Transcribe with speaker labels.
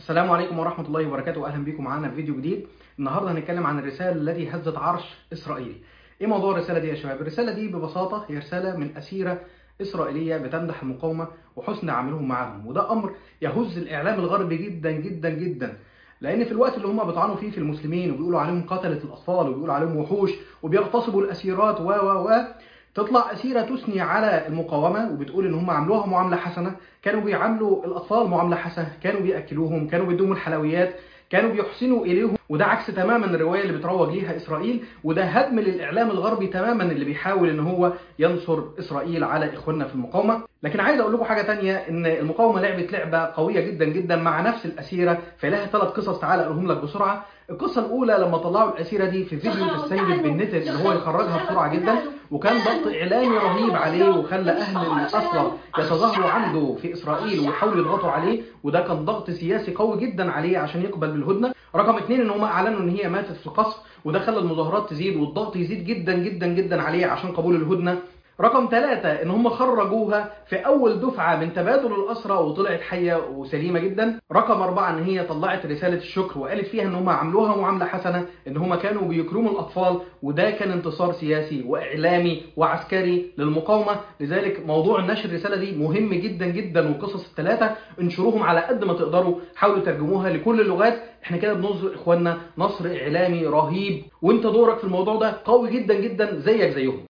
Speaker 1: السلام عليكم ورحمة الله وبركاته أهلا بكم معانا في فيديو جديد النهاردة هنتكلم عن الرسالة التي هزت عرش إسرائيل إيه موضوع الرسالة دي يا شباب؟ الرسالة دي ببساطة هي رسالة من أسيرة إسرائيلية بتمدح المقاومة وحسن عملهم معاهم وده أمر يهز الإعلام الغربي جدا جدا جدا لأن في الوقت اللي هم بيطعنوا فيه في المسلمين وبيقولوا عليهم قتلة الأطفال وبيقولوا عليهم وحوش وبيغتصبوا الأسيرات و و و تطلع أسيرة تثني على المقاومة وبتقول إن هم عملوها معاملة حسنة كانوا بيعاملوا الأطفال معاملة حسنة كانوا بيأكلوهم كانوا بيدوهم الحلويات كانوا بيحسنوا إليهم وده عكس تماما الرواية اللي بتروج ليها إسرائيل وده هدم للإعلام الغربي تماما اللي بيحاول إن هو ينصر إسرائيل على إخواننا في المقاومة لكن عايز أقول لكم حاجة تانية إن المقاومة لعبت لعبة قوية جدا جدا مع نفس الأسيرة فلها ثلاث قصص تعالى أقولهم لك بسرعة القصة الأولى لما طلعوا الأسيرة دي في فيديو تستنجد بالنت إن هو يخرجها بسرعة جدا وكان ضغط إعلامي رهيب عليه وخلى أهل الأسرى يتظاهروا عنده في إسرائيل ويحاولوا يضغطوا عليه وده كان ضغط سياسي قوي جدا عليه عشان يقبل بالهدنة رقم اثنين إن هم أعلنوا إن هي ماتت في القصف وده خلى المظاهرات تزيد والضغط يزيد جدا جدا جدا عليه عشان قبول الهدنة رقم ثلاثة ان هم خرجوها في اول دفعة من تبادل الاسرى وطلعت حية وسليمة جدا رقم اربعة ان هي طلعت رسالة الشكر وقالت فيها ان هم عملوها معاملة حسنة ان هم كانوا بيكرموا الاطفال وده كان انتصار سياسي واعلامي وعسكري للمقاومة لذلك موضوع نشر الرسالة دي مهم جدا جدا والقصص الثلاثة انشروهم على قد ما تقدروا حاولوا ترجموها لكل اللغات احنا كده بننظر اخواننا نصر اعلامي رهيب وانت دورك في الموضوع ده قوي جدا جدا زيك زيهم